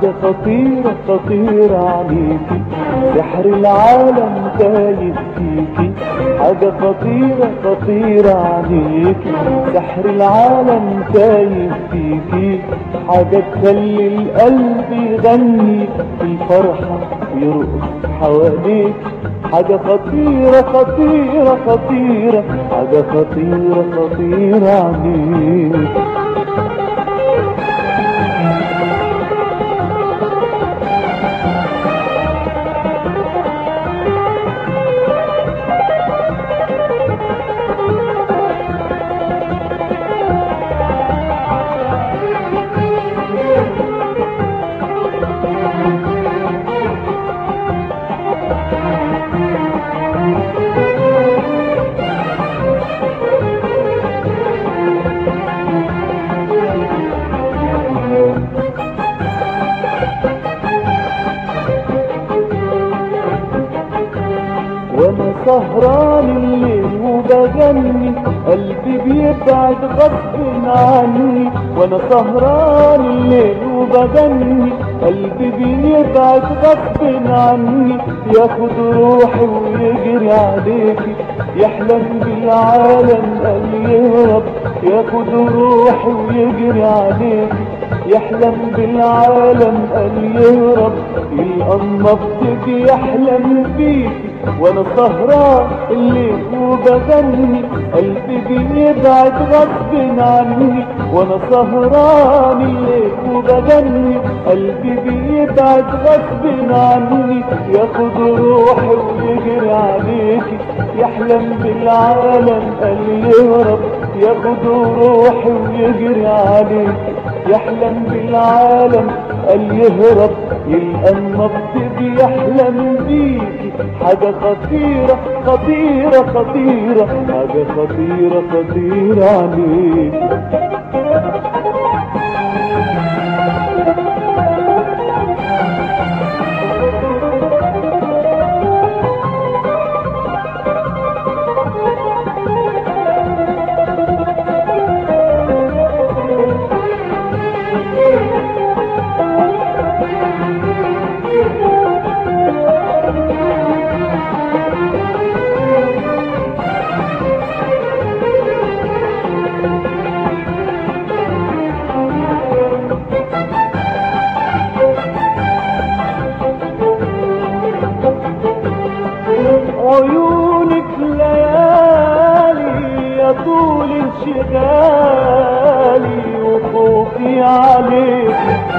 حاجة خطيرة خطيرة عليكي سحر العالم تايه فيكي حاجة خطيرة خطيرة عليكي سحر العالم تايه فيكي حاجة تخلي القلب يغني في الفرحة ويرقص حواليك حاجة خطيرة خطيرة خطيرة حاجة خطيرة خطيرة عليك وانا سهران الليل وبغني قلبي بيبعد غصب عني وانا سهران الليل وبغني قلبي بيبعد غصب عني ياخد روحي ويجري عليكي يحلم بالعالم قال يهرب ياخد روحي ويجري عليكي يحلم بالعالم قال يهرب يلقى النبض يحلم بيكي وانا سهران الليل وبغني قلبي بيبعد غصب عني وانا سهران الليل وبغني قلبي بيبعد غصب عني ياخد روحي ويجري عليكي يحلم بالعالم قال يهرب ياخد روحي ويجري عليكي يحلم بالعالم قال يهرب يلقى النبض بيحلم بيكي حاجة خطيرة خطيرة خطيرة حاجة خطيرة خطيرة عليك عيونك ليالي يا طول انشغالي وخوفي عليك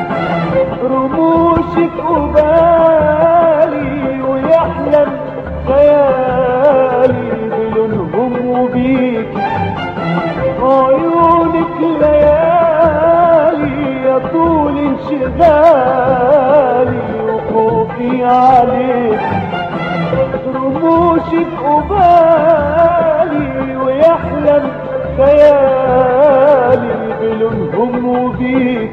رموشك قبالي ويحلم خيالي بلونهم وبيك عيونك ليالي يا طول انشغالي وخوفي عليك رموشك قبالي ويحلم خيالي بلونهم وبيك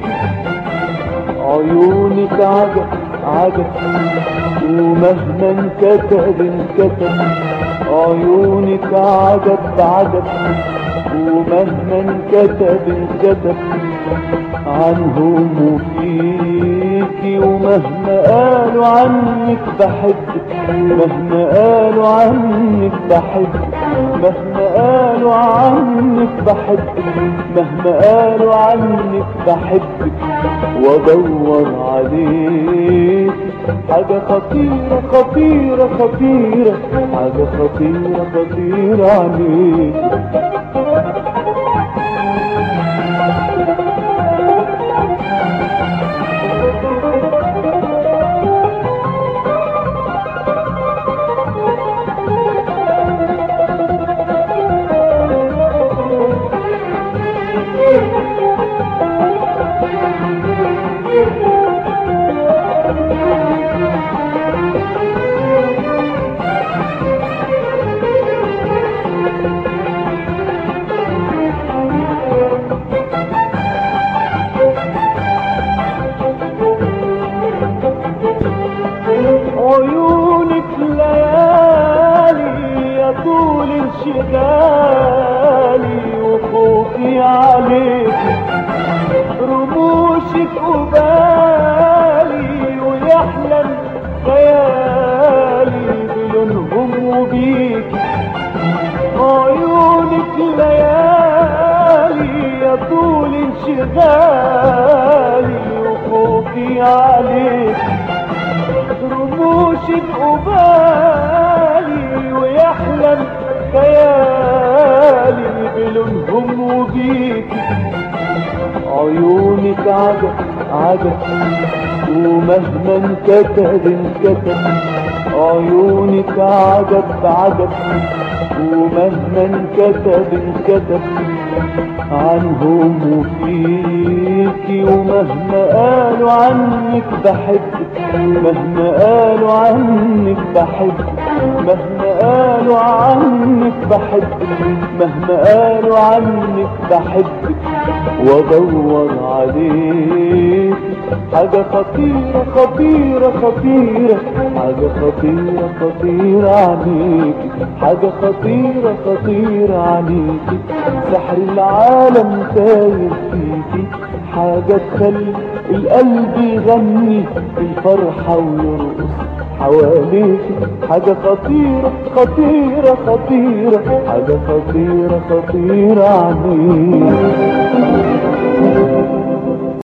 عيونك عجب عجب ومهما انكتب انكتب عيونك عجب عجب ومهما انكتب انكتب عنهم وفيكي ومهما قالوا عنك بحبك مهما قالوا عنك بحبك مهما قالوا عنك بحبك مهما قالوا عنك بحبك وادور عليك حاجة خطيرة خطيرة خطيرة حاجة خطيرة خطيرة عليك عيونك ليالي يا طول انشغالي وخوفي عليك رموشك قبالي وبيك عيونك ليالي يا طول انشغالي وخوفي عليك رموشك قبالي ويحلم خيالي بلونهم وبيك عيونك عجب عجب ومهما انكتب انكتب عيونك عجب عجب ومهما انكتب انكتب عنهم وفيكي ومهما قالوا عنك بحبك مهما قالوا عنك بحبك مهما قالوا عنك بحبك مهما قالوا عنك بحبك وادور عليك حاجة خطيرة خطيرة خطيرة حاجة خطيرة خطيرة عليك حاجة خطيرة خطيرة عليك سحر العالم ساير فيكي حاجة تخلي القلب يغني بالفرحة ويرقص حواليك حاجة خطيرة خطيرة خطيرة حاجة خطيرة خطيرة عليك